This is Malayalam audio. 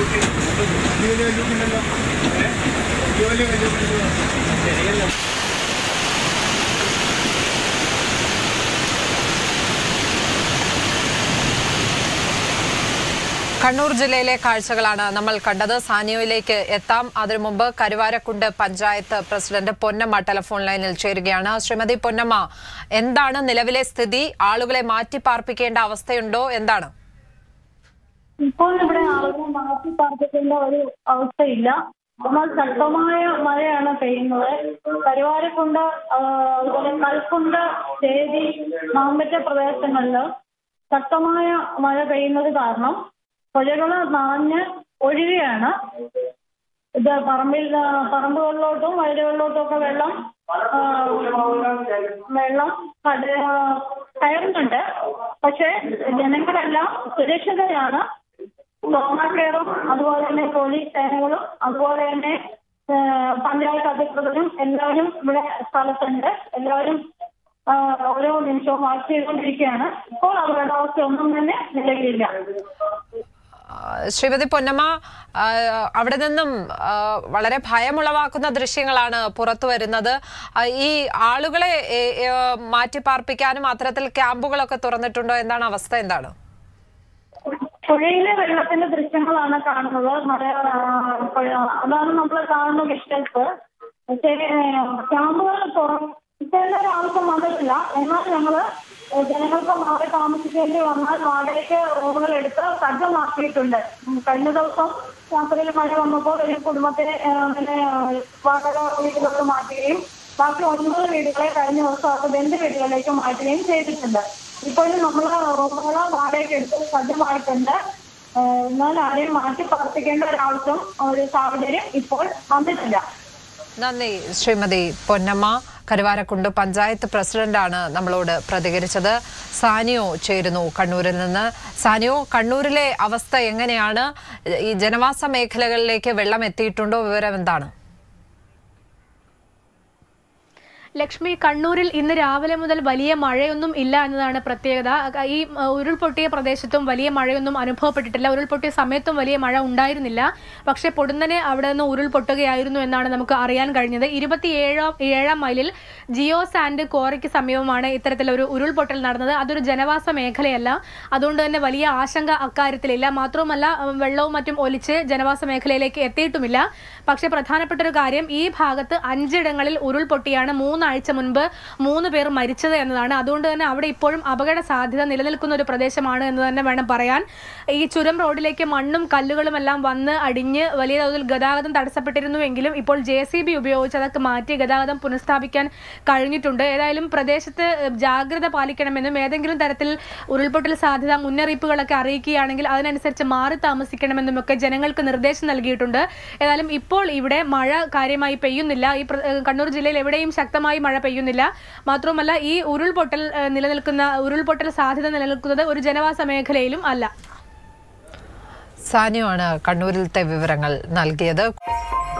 കണ്ണൂർ ജില്ലയിലെ കാഴ്ചകളാണ് നമ്മൾ കണ്ടത് സാനിയോയിലേക്ക് എത്താം അതിനു മുമ്പ് കരുവാരക്കുണ്ട് പഞ്ചായത്ത് പ്രസിഡന്റ് പൊന്നമ്മ ടെലിഫോൺ ലൈനിൽ ചേരുകയാണ് ശ്രീമതി പൊന്നമ്മ എന്താണ് നിലവിലെ സ്ഥിതി ആളുകളെ മാറ്റി പാർപ്പിക്കേണ്ട അവസ്ഥയുണ്ടോ എന്താണ് ഇപ്പോൾ ഇവിടെ ആളുകൾ മാറ്റി പാർപ്പിക്കേണ്ട ഒരു അവസ്ഥയില്ല എന്നാൽ ശക്തമായ മഴയാണ് പെയ്യുന്നത് കരുവാരക്കുണ്ട് ആ, അതുപോലെ കൽക്കുണ്ട് ചേരി മാമ്പറ്റ പ്രദേശങ്ങളിൽ ശക്തമായ മഴ പെയ്യുന്നത് കാരണം പുഴകള് നിറഞ്ഞ് ഒഴുകുകയാണ് ഇത് പറമ്പിൽ ആ, പറമ്പുകളിലോട്ടും വയലുകളിലോട്ടും ഒക്കെ വെള്ളം ആ, വെള്ളം കട- ആ, കയറുന്നുണ്ട് പക്ഷെ ജനങ്ങളെല്ലാം സുരക്ഷിതരാണ് സോണ കെയറും അതുപോലെ തന്നെ പോലീസ് സേനകളും അതുപോലെ തന്നെ ആ, പഞ്ചായത്ത് അധികൃതരും എല്ലാവരും ഇവിടെ സ്ഥലത്തുണ്ട് എല്ലാവരും ആ, ഓരോ നിമിഷവും വാച്ച് ചെയ്തുകൊണ്ടിരിക്കുകയാണ് ഇപ്പോൾ അവരുടെ അവസ്ഥ ഒന്നും തന്നെ നിലവിലില്ല ആ, ശ്രീമതി പൊന്നമ്മ ആ, അവിടെ നിന്നും ആ, വളരെ ഭയമുളവാക്കുന്ന ദൃശ്യങ്ങളാണ് പുറത്തു വരുന്നത് ആ, ഈ ആളുകളെ ഏ, ഏ, മാറ്റി പാർപ്പിക്കാനും അത്തരത്തിൽ ക്യാമ്പുകളൊക്കെ തുറന്നിട്ടുണ്ടോ എന്താണ് അവസ്ഥ എന്താണ് പുഴയിലെ വെള്ളത്തിന്റെ ദൃശ്യങ്ങളാണ് കാണുന്നത് മഴ ആ, പുഴ അതാണ് നമ്മൾ കാണുന്ന വിഷ്വൽസ് പക്ഷേ ക്യാമ്പുകൾ തുറക്കേണ്ട ഒരു ആവശ്യം വന്നിട്ടില്ല എന്നാൽ ഞങ്ങള് ജനങ്ങൾക്ക് മാറി താമസിക്കേണ്ടി വന്നാൽ വാടകയ്ക്ക് റൂമുകൾ എടുത്ത് സജ്ജമാക്കിയിട്ടുണ്ട് ഉം, കഴിഞ്ഞ ദിവസം രാത്രിയിൽ മഴ വന്നപ്പോൾ ഒരു കുടുംബത്തിനെ ആ, പിന്നെ വാടക വീടുകളിൽ മാറ്റുകയും ബാക്കി ഒൻപത് വീടുകളെ കഴിഞ്ഞ ദിവസം അത് ബന്ധു വീടുകളിലേക്ക് മാറ്റുകയും ചെയ്തിട്ടുണ്ട് ഇപ്പോഴും നമ്മൾ റൂമുകൾ വാടകയ്ക്ക് എടുത്ത് സജ്ജമായിട്ടുണ്ട് ഏഹ് എന്നാൽ ആരെയും മാറ്റി പ്രവർത്തിക്കേണ്ട ഒരാവശ്യം ഒരു സാഹചര്യം ഇപ്പോൾ വന്നിട്ടില്ല നന്ദി ശ്രീമതി പൊന്നമ്മ കരുവാരക്കുണ്ട് പഞ്ചായത്ത് പ്രസിഡന്റാണ് നമ്മളോട് പ്രതികരിച്ചത് സാനിയോ ചേരുന്നു കണ്ണൂരിൽ നിന്ന് സാനിയോ കണ്ണൂരിലെ അവസ്ഥ എങ്ങനെയാണ് ഈ ജനവാസ മേഖലകളിലേക്ക് വെള്ളം എത്തിയിട്ടുണ്ടോ വിവരം എന്താണ് ലക്ഷ്മി കണ്ണൂരിൽ ഇന്ന് രാവിലെ മുതൽ വലിയ മഴയൊന്നും ഇല്ല എന്നതാണ് പ്രത്യേകത ഈ അഹ്, ഉരുൾപൊട്ടിയ പ്രദേശത്തും വലിയ മഴയൊന്നും അനുഭവപ്പെട്ടിട്ടില്ല ഉരുൾപൊട്ടിയ സമയത്തും വലിയ മഴ ഉണ്ടായിരുന്നില്ല പക്ഷേ പൊടുന്നനെ അവിടെ നിന്ന് ഉരുൾപൊട്ടുകയായിരുന്നു എന്നാണ് നമുക്ക് അറിയാൻ കഴിഞ്ഞത് ഇരുപത്തിയേഴാം ഏഴാം മൈലിൽ ജിയോ സാൻഡ് ക്വാറിക്ക് സമീപമാണ് ഇത്തരത്തിലൊരു ഉരുൾപൊട്ടൽ നടന്നത് അതൊരു ജനവാസ മേഖലയല്ല അതുകൊണ്ട് തന്നെ വലിയ ആശങ്ക അക്കാര്യത്തിലില്ല മാത്രവുമല്ല ഉം, വെള്ളവും മറ്റും ഒലിച്ച് ജനവാസ മേഖലയിലേക്ക് എത്തിയിട്ടുമില്ല പക്ഷേ പ്രധാനപ്പെട്ട ഒരു കാര്യം ഈ ഭാഗത്ത് അഞ്ചിടങ്ങളിൽ ഉരുൾപൊട്ടിയാണ് മൂന്നാഴ്ച മുൻപ് മൂന്ന് പേർ മരിച്ചത് എന്നതാണ് അതുകൊണ്ട് തന്നെ അവിടെ ഇപ്പോഴും അപകട സാധ്യത നിലനിൽക്കുന്ന ഒരു പ്രദേശമാണ് എന്ന് തന്നെ വേണം പറയാൻ ഈ ചുരം റോഡിലേക്ക് മണ്ണും കല്ലുകളും എല്ലാം വന്ന് അടിഞ്ഞ് വലിയ തോതിൽ ഗതാഗതം തടസ്സപ്പെട്ടിരുന്നുവെങ്കിലും ഇപ്പോൾ ജെ സി ബി ഉപയോഗിച്ച് അതൊക്കെ മാറ്റി ഗതാഗതം പുനഃസ്ഥാപിക്കാൻ കഴിഞ്ഞിട്ടുണ്ട് ഏതായാലും പ്രദേശത്ത് ജാഗ്രത പാലിക്കണമെന്നും ഏതെങ്കിലും തരത്തിൽ ഉരുൾപൊട്ടൽ സാധ്യത മുന്നറിയിപ്പുകളൊക്കെ അറിയിക്കുകയാണെങ്കിൽ അതിനനുസരിച്ച് മാറി താമസിക്കണമെന്നും ഒക്കെ ജനങ്ങൾക്ക് നിർദ്ദേശം നൽകിയിട്ടുണ്ട് ഏതായാലും ഇപ്പോൾ ഇവിടെ മഴ കാര്യമായി പെയ്യുന്നില്ല ഈ പ്ര- ഏഹ് കണ്ണൂർ ജില്ലയിൽ എവിടെയും ശക്തമായി മഴ പെയ്യുന്നില്ല മാത്രമല്ല ഈ ഉരുൾപൊട്ടൽ ഏഹ് നിലനിൽക്കുന്ന ഉരുൾപൊട്ടൽ സാധ്യത നിലനിൽക്കുന്നത് ഒരു ജനവാസ മേഖലയിലും അല്ല സാനിയോ ആണ് കണ്ണൂരിലത്തെ വിവരങ്ങൾ നൽകിയത്